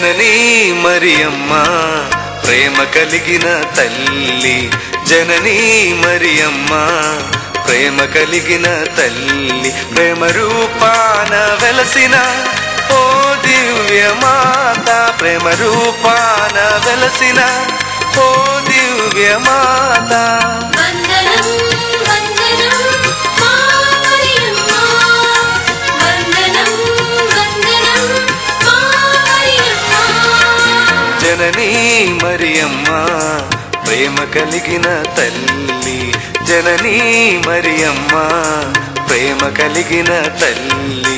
జననీ మరియమ్మ ప్రేమ కలిగిన తల్లి జననీ మరియమ్మ ప్రేమ కలిగిన తల్లి ప్రేమ రూపాన వెలసిన ఓ దివ్య మాత ప్రేమ రూపాన వెలసిన ఓ దివ్య మాత వందనం వందనం మా మరియమ్మ వందనం వందనం మా మరియమ్మ జననీ మరియమ్మ ప్రేమ కలిగిన తల్లి జననీ మరియమ్మ ప్రేమ కలిగిన తల్లి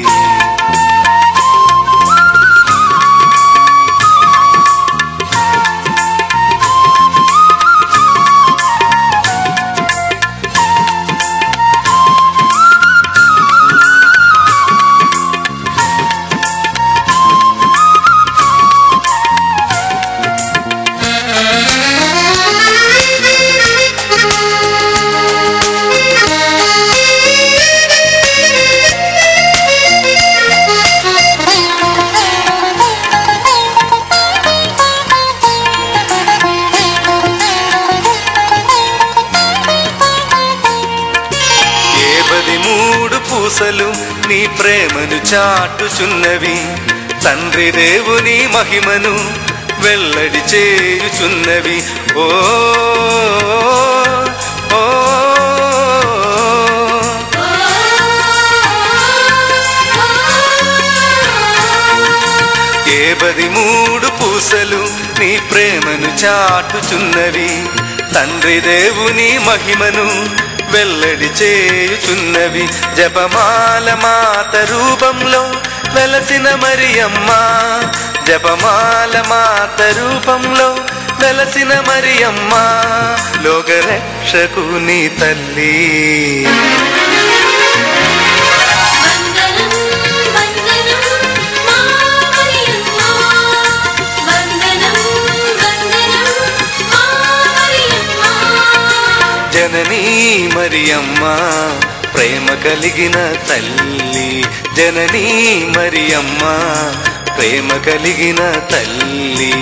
ఏబది మూడు పూసలు నీ ప్రేమను చాటుచున్నవి తండ్రి దేవుని మహిమను వెల్లడి చేయుచున్నవి ఓ ఓ, ఏబది మూడు పూసలు నీ ప్రేమను చాటుచున్నవి తండ్రి దేవుని మహిమను వెల్లడి చేయుచున్నవి జపమాల మాత రూపంలో వెలసిన మరియమ్మ జపమాల మాత రూపంలో వెలసిన మరియమ్మ లోకరక్షకుని తల్లి వందనం వందనం మా మరియమ్మ వందనం వందనం మా మరియమ్మ జననీ మరియమ్మ ప్రేమ కలిగిన తల్లి జననీ మరియమ్మ ప్రేమ కలిగిన తల్లి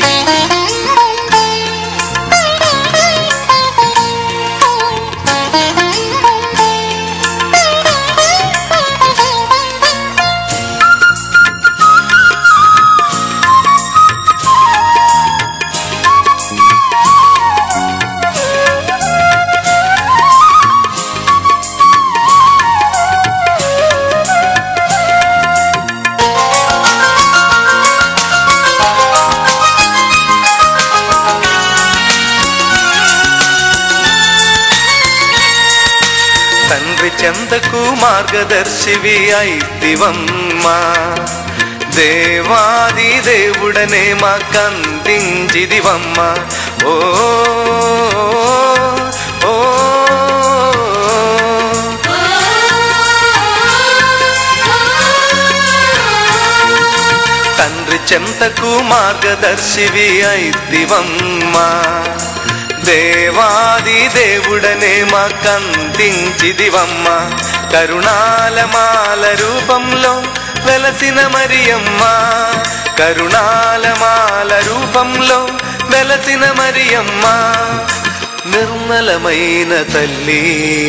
తండ్రి చెంతకు మార్గదర్శివి అయితివమ్మా దేవాది దేవుడనే మాకందించిదివమ్మ ఓ ఓ తండ్రి చెంతకు మార్గదర్శివి అయితివమ్మా దేవాది దేవుడనే మాకందించిదివమ్మ కరుణాలమాల రూపంలో వెలసిన మరియమ్మ కరుణాలమాల రూపంలో వెలసిన మరియమ్మ నిర్మలమైన తల్లి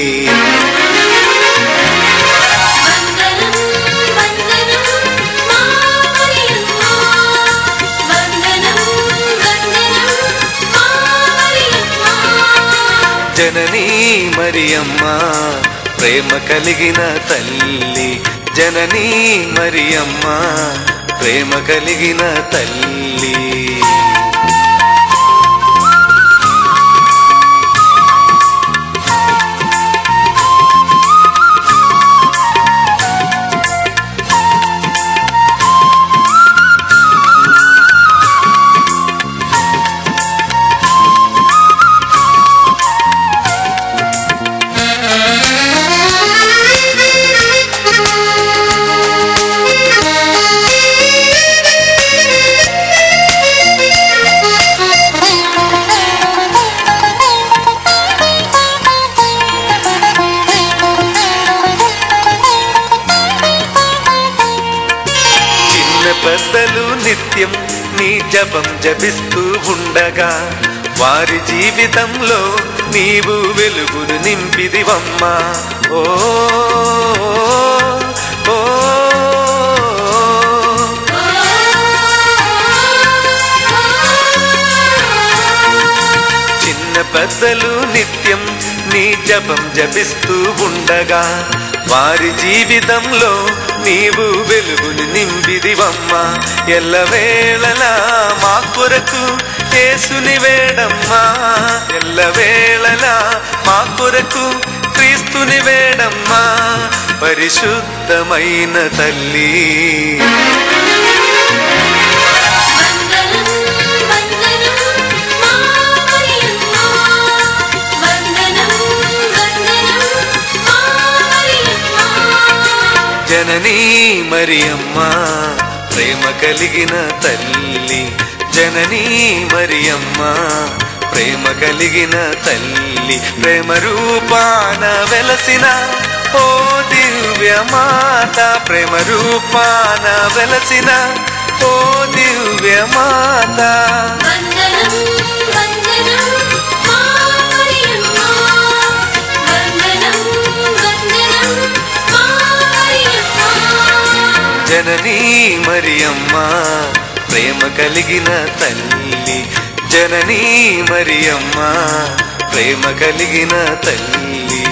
వందనం వందనం మా మరియమ్మ వందనం వందనం మా మరియమ్మ జననీ మరియమ్మ ప్రేమ కలిగిన తల్లి జననీ మరియమ్మ ప్రేమ కలిగిన తల్లి Thank you. నిత్యం నీ జపం జపిస్తూ ఉండగా వారి జీవితంలో నీవు వెలుగును నింపిదివమ్మా ఓ ఓ, ఓ చిన్న పెద్దలు నిత్యం నీ జపం జపిస్తూ ఉండగా వారి జీవితంలో నీవు వెలుగుని నింపిదివమ్మా ఎల్లవేళలా మా కొరకు యేసుని వేడమ్మా ఎల్లవేళలా మా కొరకు క్రీస్తుని వేడమ్మా పరిశుద్ధమైన తల్లి వందనం వందనం మా మరియమ్మ వందనం వందనం మా మరియమ్మ జననీ మరియమ్మ ప్రేమ కలిగిన తల్లి జననీ మరియమ్మ ప్రేమ కలిగిన తల్లి ప్రేమ రూపాన వెలసిన ఓ దివ్య మాత ప్రేమ రూపాన వెలసిన ఓ దివ్య మాత వందనం వందనం మా మరియమ్మ వందనం వందనం మా మరియమ్మ జననీ మరియమ్మ ప్రేమ కలిగిన తల్లి జననీ మరియమ్మ ప్రేమ కలిగిన తల్లి